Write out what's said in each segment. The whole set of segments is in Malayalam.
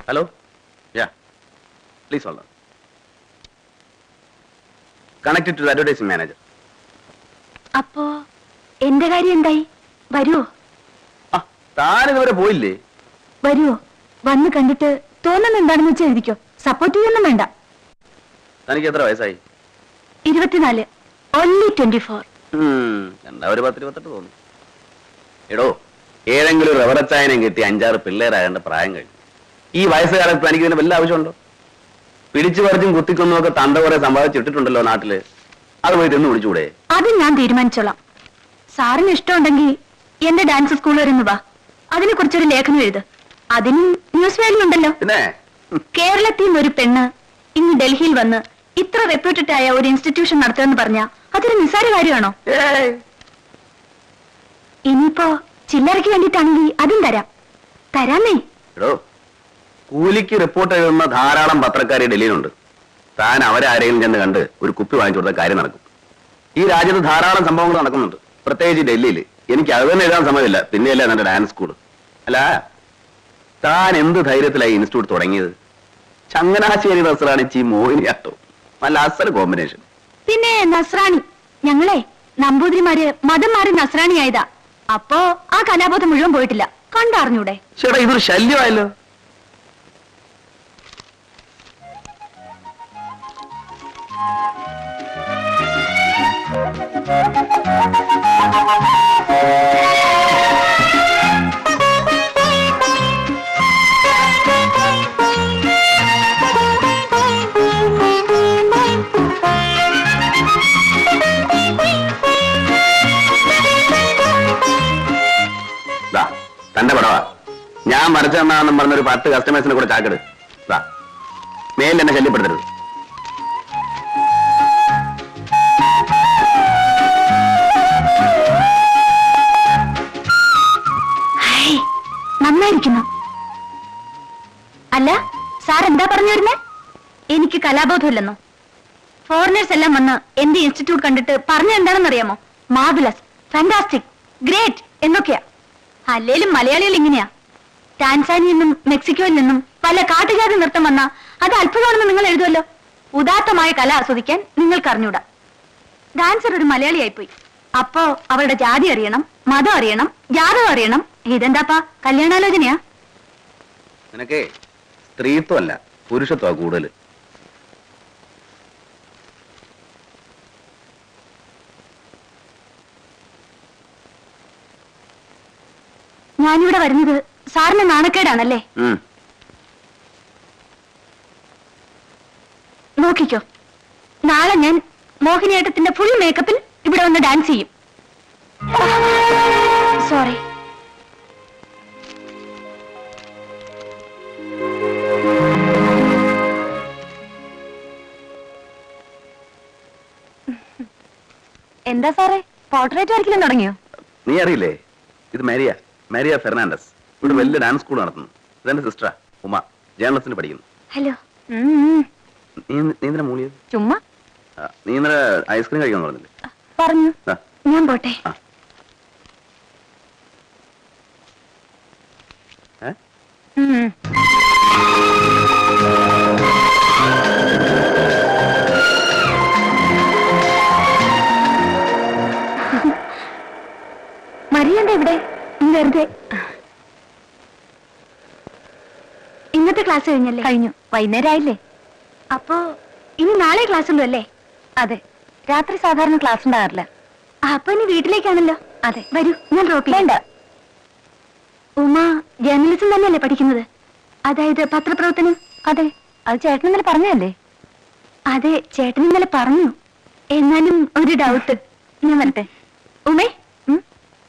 Hello yeah please hold connected to advertising manager അപ്പോ എന്റെ കാര്യം എന്തായി വരുവോ ആ താൻ ഇതുവരെ പോയില്ലേ വരുവോ വന്ന് കണ്ടിട്ട് തോന്നുന്ന എന്താണെന്ന് വെച്ചാൽ എഴുതിക്കോ സപ്പോർട്ട് ചെയ്യൊന്നും വേണ്ട തനിക്ക് എത്ര വയസ്സായി ഇരുപത്തിനാല് ഒൺലി ട്വന്റി ഫോർ ഉം, കണ്ടാ ഒരു പത്ത് ഇരുപത്തെട്ട് തോന്നി എടോ ഏതെങ്കിലും ഒരു റവറച്ചായനം കിട്ടി അഞ്ചാറ് പിള്ളേരാകേണ്ട പ്രായം കഴിഞ്ഞു ഈ വയസ്സുകാലത്ത് തനിക്ക് ഇതിന് വല്ല ആവശ്യമുണ്ടോ പിടിച്ചു പറിച്ചും കുത്തിക്കൊന്നും ഒക്കെ തണ്ട കുറെ സമ്പാദിച്ചിട്ടിട്ടുണ്ടല്ലോ നാട്ടില് അത് പോയി തിന്നു പിടിച്ചൂടെ അത് ഞാൻ തീരുമാനിച്ചോളാം സാറിന് ഇഷ്ടമുണ്ടെങ്കിൽ എന്റെ ഡാൻസ് സ്കൂൾ വരെ ഒന്ന് വാ അതിനെ കുറിച്ചൊരു ലേഖനം എഴുത് അതിന് ന്യൂസ് വാല്യൂ ഉണ്ടല്ലോ പിന്നെ ഉം, കേരളത്തിൽ നിന്ന് ഒരു പെണ്ണ് ഇന്ന് ഡൽഹിയിൽ വന്ന് ഇത്ര റെപ്യൂട്ടഡ് ആയ ഒരു ഇൻസ്റ്റിറ്റ്യൂഷൻ നടത്തുമെന്ന് പറഞ്ഞ അതൊരു നിസ്സാര കാര്യമാണോ ഏയ്, ഇനിയിപ്പോ ചില്ലറയ്ക്ക് വേണ്ടിയിട്ടാണെങ്കിൽ അതും തരാം തരാമേ എടോ കൂലിക്ക് റിപ്പോർട്ട് എഴുതുന്ന ധാരാളം പത്രക്കാർ ഡൽഹിയിലുണ്ട് താൻ അവരാരെങ്കിലും ചെന്ന് കണ്ട് ഒരു കുപ്പി വാങ്ങിച്ചു കൊടുത്ത കാര്യം നടക്കും ഈ രാജ്യത്ത് ധാരാളം സംഭവങ്ങൾ നടക്കുന്നുണ്ട് പ്രത്യേകിച്ച് ഡൽഹിയിൽ എനിക്ക് അത് തന്നെ എഴുതാൻ സമയമില്ല പിന്നെയല്ലേ എന്റെ ഡാൻസ് സ്കൂൾ അല്ല താൻ എന്ത് ധൈര്യത്തിലായി ഇൻസ്റ്റിറ്റ്യൂട്ട് തുടങ്ങിയത് ചങ്ങനാശ്ശേരി നസ്രാണിച്ചി മോഹിനിയാട്ടോ നല്ല അസൽ കോമ്പിനേഷൻ പിന്നെ നസ്രാണി ഞങ്ങളെ നമ്പൂതിരിമാര് മതം മാറി നസ്രാണിയായതാ അപ്പോ ആ കലാബോധം മുഴുവൻ പോയിട്ടില്ല കണ്ടറിഞ്ഞൂടെ ചേട്ടാ ഇതൊരു ശല്യമായല്ലോ ദാ തന്റെ പടവാ ഞാൻ വരച്ചു തന്നാന്നും പറഞ്ഞൊരു പത്ത് കസ്റ്റമേഴ്സിനെ കൂടെ ചാക്കെട് ദാ മേലിൽ എന്നെ ശല്യപ്പെടുത്തരുത് ഹൈ, നന്നായിരിക്കുന്നു അല്ല സാർ എന്താ പറഞ്ഞു വരുന്നേ എനിക്ക് കലാബോധമില്ലെന്നോ ഫോറിനേഴ്സ് എല്ലാം വന്ന് എന്റെ ഇൻസ്റ്റിറ്റ്യൂട്ട് കണ്ടിട്ട് പറഞ്ഞ എന്താണെന്ന് അറിയാമോ മാർബിലസ് ഫാന്റാസ്റ്റിക് ഗ്രേറ്റ് എന്നൊക്കെയാ അല്ലേലും മലയാളികൾ ഇങ്ങനെയാ ടാൻസാനിയിൽ നിന്നും മെക്സിക്കോയിൽ നിന്നും പല കാട്ടുജാതി നൃത്തം വന്ന അത് അത്ഭുതമാണെന്ന് നിങ്ങൾ എഴുതുമല്ലോ ഉദാത്തമായ കല ആസ്വദിക്കാൻ നിങ്ങൾക്ക് അറിഞ്ഞൂടാ ഡാൻസർ ഒരു മലയാളിയായിപ്പോയി അപ്പോ അവളുടെ ജാതി അറിയണം മതം അറിയണം ജാതകം അറിയണം ഇതെന്താപ്പാ കല്യാണാലോചനയാ നിനക്കേ സ്ത്രീത്വമല്ല പുരുഷത്വ കൂടുതൽ ഞാനിവിടെ വരുന്നത് സാറിന് നാണക്കേടാണല്ലേ നോക്കിക്കോ നാളെ ഞാൻ മോഹിനിയാട്ടത്തിന്റെ ഫുൾ മേക്കപ്പിൽ ഇവിടെ വന്ന് ഡാൻസ് ചെയ്യും സോറി എന്താ സാറേ പോർട്രേറ്റ് വരയ്ക്കലും തുടങ്ങിയോ നീ അറിയില്ലേ ഇത് മാരിയ മാരിയ ഫെർണാണ്ടസ് ഇവിടെ വലിയ ഡാൻസ് സ്കൂൾ നടത്തുന്നു ഇതെന്റെ സിസ്റ്ററാ ഉമ ജേർണലിസ്റ്റിന് പഠിക്കുന്നു ഹലോ നീ നീ എന്തിനാ മൂളിയത് ചുമ്മാ ആ, നീ ഇന്നലെ ഐസ്ക്രീം കഴിക്കാന്ന് പറഞ്ഞില്ലേ പറഞ്ഞു ആ, ഞാൻ പോട്ടെ ആ. ഏ? ഉം. മറിയണ്ട ഇവിടെ ഇന്ന് വെറുതെ ഇന്നത്തെ ക്ലാസ് കഴിഞ്ഞല്ലേ കഴിഞ്ഞു വൈകുന്നേരം ആയില്ലേ അപ്പോ ഇനി നാളെ ക്ലാസ് ഉള്ളൂ അല്ലേ അതെ രാത്രി സാധാരണ ക്ലാസ് ഉണ്ടാകാറില്ല അപ്പൊ ഇനി വീട്ടിലേക്കാണല്ലോ അതെ വരൂ ഞാൻ ഡ്രോപ്പ് വേണ്ട ഉമ ജേർണലിസം തന്നെയല്ലേ പഠിക്കുന്നത് അതായത് പത്രപ്രവർത്തനം അതെ അത് ചേട്ടൻ ഇന്നലെ പറഞ്ഞല്ലേ അതെ ചേട്ടൻ ഇന്നലെ പറഞ്ഞു എന്നാലും ഒരു ഡൗട്ട് ഞാൻ വരട്ടെ ഉമേ ഉം?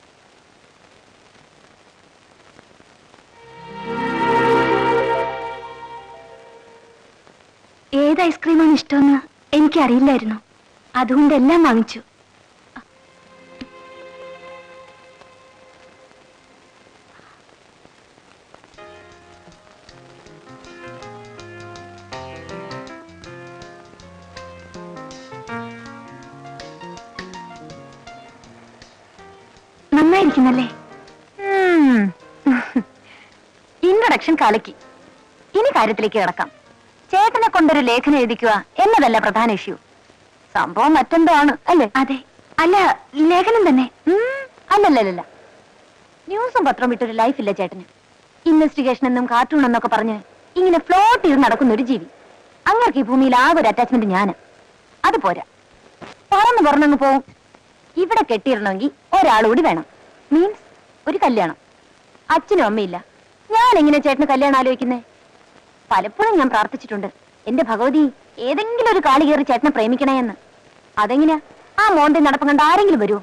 ഏത് ഐസ്ക്രീമാണ് ഇഷ്ടമെന്ന് എനിക്കറിയില്ലായിരുന്നു അതുകൊണ്ട് എല്ലാം വാങ്ങിച്ചു നന്നായിരിക്കുന്നല്ലേ ഇൻട്രൊഡക്ഷൻ കലക്കി ഇനി കാര്യത്തിലേക്ക് കിടക്കാം ചേട്ടനെ കൊണ്ടൊരു ലേഖനം എഴുതിക്കുക എന്നതല്ല പ്രധാന ഇഷ്യൂ സംഭവം മറ്റെന്തോ ആണ് അല്ലേ അതെ അല്ല ലേഖനം തന്നെ അല്ലല്ലല്ല ന്യൂസും പത്രവും വിട്ടൊരു ലൈഫില്ല ചേട്ടന് ഇൻവെസ്റ്റിഗേഷൻ എന്നും കാർട്ടൂൺ എന്നൊക്കെ പറഞ്ഞ് ഇങ്ങനെ ഫ്ലോട്ട് ചെയ്ത് നടക്കുന്ന ഒരു ജീവി അങ്ങർക്ക് ഈ ഭൂമിയിൽ ആകെ ഒരു അറ്റാച്ച്മെന്റ് ഞാന് അത് പോരാ പറന്ന് പറന്നങ്ങ് പോവും ഇവിടെ കെട്ടിയിടണമെങ്കിൽ ഒരാൾ കൂടി വേണം മീൻസ് ഒരു കല്യാണം അച്ഛനും അമ്മയില്ല ഞാൻ എങ്ങനെ ചേട്ടന് കല്യാണം ആലോചിക്കുന്നേ പലപ്പോഴും ഞാൻ പ്രാർത്ഥിച്ചിട്ടുണ്ട് എന്റെ ഭഗവതി ഏതെങ്കിലും ഒരു കാലി കയറി ചേട്ടനെ പ്രേമിക്കണേ എന്ന് അതെങ്ങനെയാ ആ മോന്റെ നടപ്പം കണ്ട് ആരെങ്കിലും വരുമോ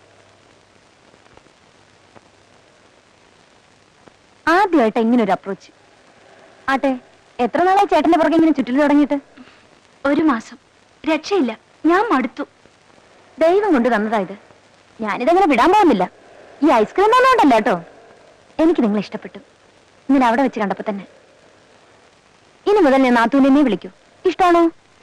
ആദ്യമായിട്ട് ഇങ്ങനെ ഒരു അപ്രോച്ച് ആട്ടെ എത്ര നാളായി ചേട്ടന്റെ പുറകെ ഇങ്ങനെ ചുറ്റിൽ തുടങ്ങിയിട്ട് ഒരു മാസം രക്ഷയില്ല ഞാൻ മടുത്തു ദൈവം കൊണ്ട് തന്നതാ ഇത് ഞാനിതങ്ങനെ വിടാൻ പോകുന്നില്ല ഈ ഐസ്ക്രീം ഒന്നും ഉണ്ടല്ലോ കേട്ടോ എനിക്ക് നിങ്ങളെ ഇഷ്ടപ്പെട്ടു ഇന്നലെ അവിടെ വെച്ച് കണ്ടപ്പോ തന്നെ ഇനി മുതൽ ഞാൻ നാത്തൂനെ വിളിക്കൂ ഇഷ്ടമാണോ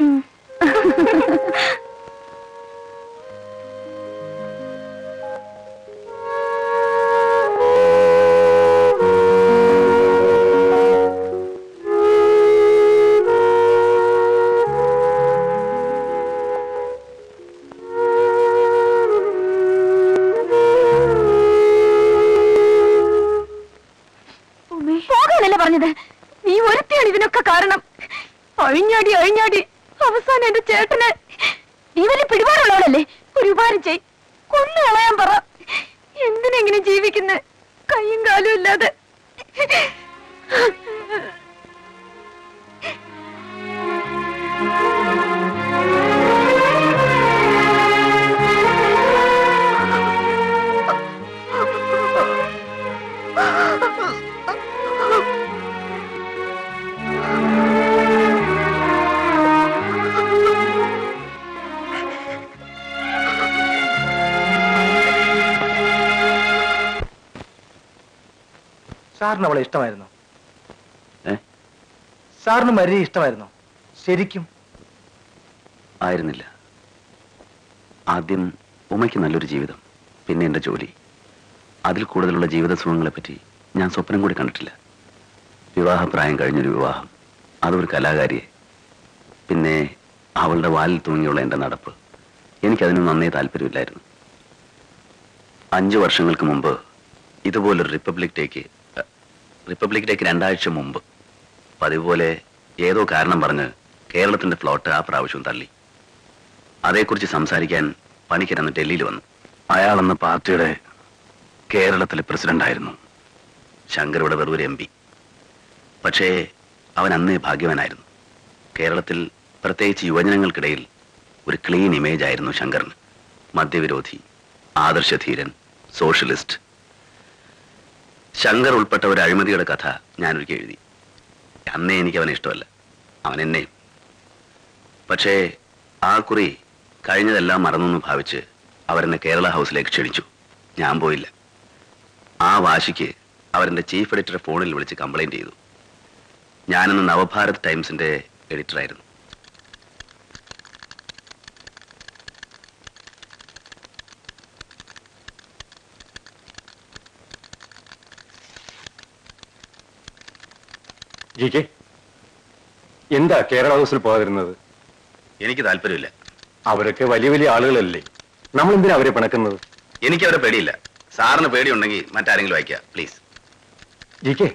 പോകാനല്ലേ പറഞ്ഞത് നീ ഒരുത്തിയാണ് ഇതിനൊക്കെ കാരണം അഴിഞ്ഞാടി അഴിഞ്ഞാടി അവസാനം എന്റെ ചേട്ടന് നീ വലിയ പിടിപാടുള്ളവളല്ലേ ഒരു ഉപകാരം ചെയ് കൊന്നു കളയാൻ പറ എന്തിനെങ്ങനെ ജീവിക്കുന്ന കൈയും കാലും ഇല്ലാതെ സാറിന് അവളെ ഇഷ്ടമായിരുന്നു ഏ സാറിന് മരിയെ ഇഷ്ടമായിരുന്നു ശരിക്കും ആയിരുന്നില്ല ആദ്യം ഉമയ്ക്ക് നല്ലൊരു ജീവിതം പിന്നെ എൻ്റെ ജോലി അതിൽ കൂടുതലുള്ള ജീവിത സുഖങ്ങളെപ്പറ്റി ഞാൻ സ്വപ്നം കൂടി കണ്ടിട്ടില്ല വിവാഹപ്രായം കഴിഞ്ഞൊരു വിവാഹം അതൊരു കലാകാരിയെ പിന്നെ അവളുടെ വാലിൽ തൂങ്ങിയുള്ള എൻ്റെ നടപ്പ് എനിക്കതിന് നന്നേ താല്പര്യമില്ലായിരുന്നു അഞ്ചു വർഷങ്ങൾക്ക് മുമ്പ് ഇതുപോലൊരു റിപ്പബ്ലിക് ഡേക്ക് അഹ്, റിപ്പബ്ലിക് ഡേക്ക് രണ്ടാഴ്ച മുമ്പ് പതിവ് പോലെ ഏതോ കാരണം പറഞ്ഞ് കേരളത്തിന്റെ ഫ്ലോട്ട് ആ പ്രാവശ്യം തള്ളി അതേക്കുറിച്ച് സംസാരിക്കാൻ പണിക്കരന്ന് ഡൽഹിയിൽ വന്നു അയാളെന്ന പാർട്ടിയുടെ കേരളത്തിലെ പ്രസിഡന്റായിരുന്നു ശങ്കരുടെ വെറൂർ എം പി പക്ഷേ അവൻ അന്നേ ഭാഗ്യവാനായിരുന്നു കേരളത്തിൽ പ്രത്യേകിച്ച് യുവജനങ്ങൾക്കിടയിൽ ഒരു ക്ലീൻ ഇമേജ് ആയിരുന്നു ശങ്കറിന് മദ്യവിരോധി ആദർശധീരൻ സോഷ്യലിസ്റ്റ് ശങ്കർ ഉൾപ്പെട്ട ഒരു അഴിമതിയുടെ കഥ ഞാനൊരിക്കൽ എഴുതി അന്നേ എനിക്ക് അവനെ ഇഷ്ടമല്ല അവൻ എന്നെയും പക്ഷേ ആ കുറി കഴിഞ്ഞതെല്ലാം മറന്നെന്ന് ഭാവിച്ച് അവരെന്നെ കേരള ഹൗസിലേക്ക് ക്ഷണിച്ചു ഞാൻ പോയില്ല ആ വാശിക്ക് അവരെന്റെ ചീഫ് എഡിറ്ററെ ഫോണിൽ വിളിച്ച് കംപ്ലൈന്റ് ചെയ്തു ഞാനിന്ന് നവഭാരത് ടൈംസിന്റെ എഡിറ്ററായിരുന്നു ജി കെ എന്താ കേരള ഹൗസിൽ പോകാതിരുന്നത് എനിക്ക് താല്പര്യമില്ല അവരൊക്കെ വലിയ വലിയ ആളുകളല്ലേ നമ്മൾ എന്തിനാ അവരെ പിണക്കുന്നത് എനിക്ക് അവരെ പേടിയില്ല സാറിന് പേടിയുണ്ടെങ്കിൽ മറ്റാരെങ്കിലും വായിക്കുക പ്ലീസ് ജി കെ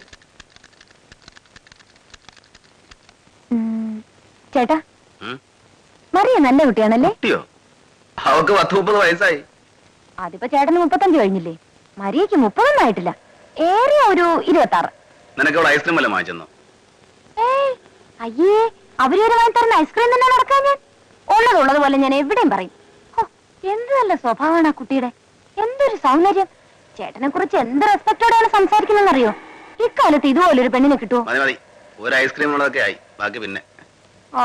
ചേട്ടാ മറിയ നല്ല കുട്ടിയാണല്ലേ കുട്ടിയോ അവക്ക് പത്ത് മുപ്പത് വയസ്സായി അതിപ്പോ ചേട്ടന് മുപ്പത്തഞ്ച് കഴിഞ്ഞില്ലേ മരിയക്ക് മുപ്പതൊന്നും ആയിട്ടില്ല ഏറിയ ഒരു ഇരുപത്തി ആറ് നിനക്ക് അവിടെ ഐസ്ക്രീം വല്ല വാങ്ങിച്ചെന്നോ ഏയ്, അയ്യേ അവരൊരു വാങ്ങി തരുന്ന ഐസ്ക്രീം തന്നെ നടക്കാൻ ഞാൻ ഉള്ളത് ഉള്ളത് പോലെ ഞാൻ എവിടെയും പറയും ഹോ, എന്ത് നല്ല സ്വഭാവമാണ് ആ കുട്ടിയുടെ എന്തൊരു സൗന്ദര്യം ചേട്ടനെ കുറിച്ച് എന്ത് റെസ്പെക്ടോടെയാണ് സംസാരിക്കുന്നതെന്നറിയോ ഇക്കാലത്ത് ഇതുപോലൊരു പെണ്ണിനെ കിട്ടുമോ മതി മതി ഒരു ഐസ്ക്രീം ഉള്ളതൊക്കെ ആയി ബാക്കി പിന്നെ oh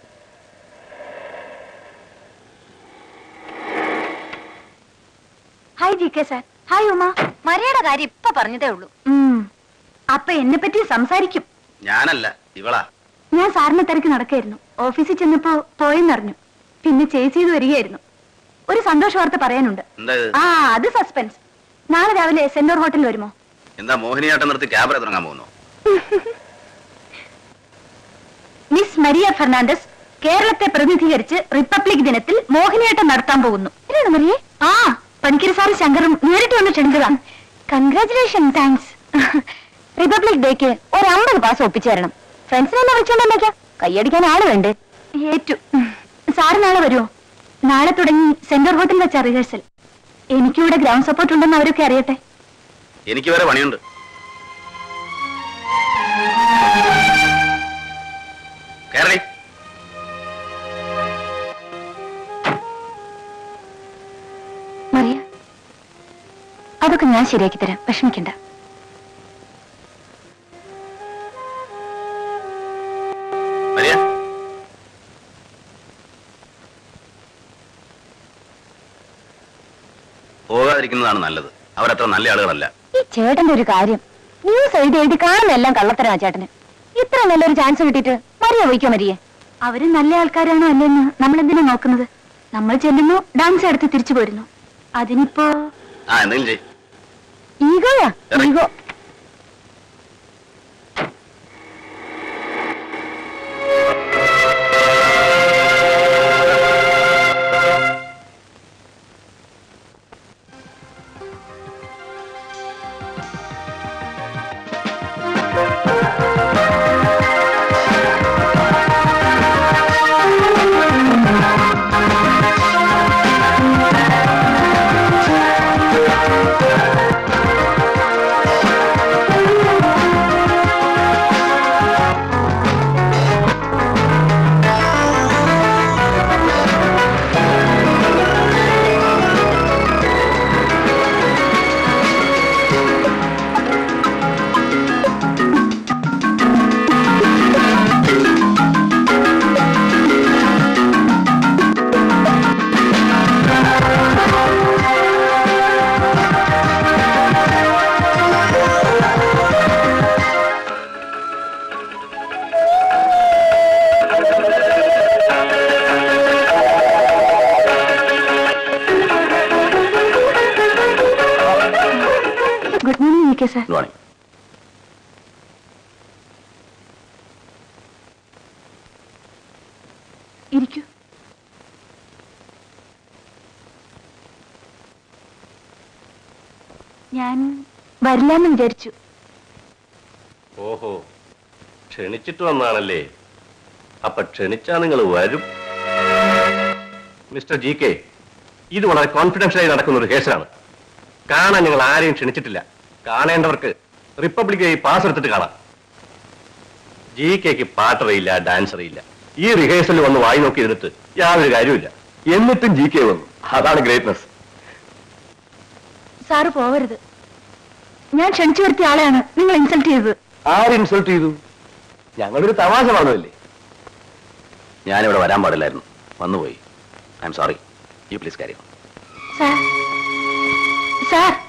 hi G K sir hi Uma മരിയുടെ കാര്യം ഇപ്പൊ പറഞ്ഞതേ ഉള്ളൂ അപ്പൊ എന്നെ പറ്റി സംസാരിക്കും ഞാനല്ല ഇവളാ ഞാൻ സാറിനെ തിരക്ക് നടക്കായിരുന്നു ഓഫീസിൽ ചെന്നപ്പോ പോയെന്നറിഞ്ഞു പിന്നെ ചേസ് ചെയ്ത് വരികയായിരുന്നു ഒരു സന്തോഷ വാർത്ത പറയാനുണ്ട് എന്താ ഇത്? ആ അത് സസ്പെൻസ് നാളെ രാവിലെ സെന്റോർ ഹോട്ടലിൽ വരുമോ എന്താ മോഹിനിയാട്ടം നിർത്തി ക്യാമറ തുടങ്ങാൻ പോകുന്നു മിസ് മരിയ ഫെർണാണ്ടസ് കേരളത്തെ പ്രതിനിധീകരിച്ച് റിപ്പബ്ലിക് ദിനത്തിൽ മോഹിനിയാട്ടം നടത്താൻ പോകുന്നു ഇതിനാണ് മരിയെ ആ പണിക്കരി സാറ് ശങ്കറും നേരിട്ട് വന്ന് ക്ഷണിച്ചതാ കൺഗ്രാചുലേഷൻ താങ്ക്സ് റിപ്പബ്ലിക് ഡേക്ക് ഒരു അമ്പത് പാസ് ഒപ്പിച്ചു തരണം ഫ്രണ്ട്സിനെ എന്നെ വിളിച്ചോണ്ടല്ലേക്കാ കൈയടിക്കാൻ ആള് വേണ്ടേ ഏറ്റു സാറ് നാളെ വരുമോ നാളെ തുടങ്ങി സെന്റർ ഹോട്ടലിൽ വെച്ച റിഹേഴ്സൽ എനിക്കിവിടെ ഗ്രൗണ്ട് സപ്പോർട്ട് ഉണ്ടെന്ന് അവരൊക്കെ അറിയട്ടെ എനിക്ക് വേറെ പണിയുണ്ട് കേരളി മറിയ അതൊക്കെ ഞാൻ ശരിയാക്കി തരാം വിഷമിക്കണ്ട മരിയ പോകാതിരിക്കുന്നതാണ് നല്ലത് അവരത്ര നല്ല ആളുകളല്ല ഈ ചേട്ടന്റെ ഒരു കാര്യം ന്യൂസ് എഴുതി എഴുതി കാണുന്നെല്ലാം കള്ളത്തരാ ചേട്ടന് ഇത്ര നല്ലൊരു ചാൻസ് കിട്ടിയിട്ട് മരിയ പോയിക്കോ മരിയെ അവര് നല്ല ആൾക്കാരാണോ അല്ലെന്ന് നമ്മൾ എന്തിനാ നോക്കുന്നത് നമ്മൾ ചെല്ലുന്നു ഡാൻസ് എടുത്ത് തിരിച്ചു പോരുന്നു അതിനിപ്പോ ആ എന്തെങ്കിലും ചെയ് ഈഗോയാ ഇറങ്ങ്. Ego good morning V K sir good morning ഇരിക്കൂ ഞാൻ വരില്ലെന്ന് വിചാരിച്ചു ഓഹോ ക്ഷണിച്ചിട്ട് വന്നാണല്ലേ അപ്പൊ ക്ഷണിച്ചാ നിങ്ങൾ വരും മിസ്റ്റർ ജി കെ ഇത് വളരെ കോൺഫിഡൻഷ്യലായി നടക്കുന്ന ഒരു കേസാണ് കാണാൻ ഞങ്ങൾ ആരെയും ക്ഷണിച്ചിട്ടില്ല കാണേണ്ടവർക്ക് റിപ്പബ്ലിക് ഡേ പാസ് എടുത്തിട്ട് കാണാം ജി കെക്ക് പാട്ടറിയില്ല ഡാൻസ് അറിയില്ല ഈ റിഹേഴ്സലിൽ വന്ന് വായി നോക്കി ഇരുന്നിട്ട് യാതൊരു കാര്യമില്ല എന്നിട്ടും ജി കെ വന്നു അതാണ് ഗ്രേറ്റ്നസ് സാറ് പോവരുത് ഞാൻ ക്ഷണിച്ചു വരുത്തിയ ആളെയാണ് നിങ്ങൾ ഇൻസൾട്ട് ചെയ്തത് ആര് ഇൻസൾട്ട് ചെയ്തു ഞങ്ങളൊരു തമാശ പറഞ്ഞതല്ലേ ഞാനിവിടെ വരാൻ പാടില്ലായിരുന്നു വന്നുപോയി I'm sorry you please കാര്യം സാർ സാർ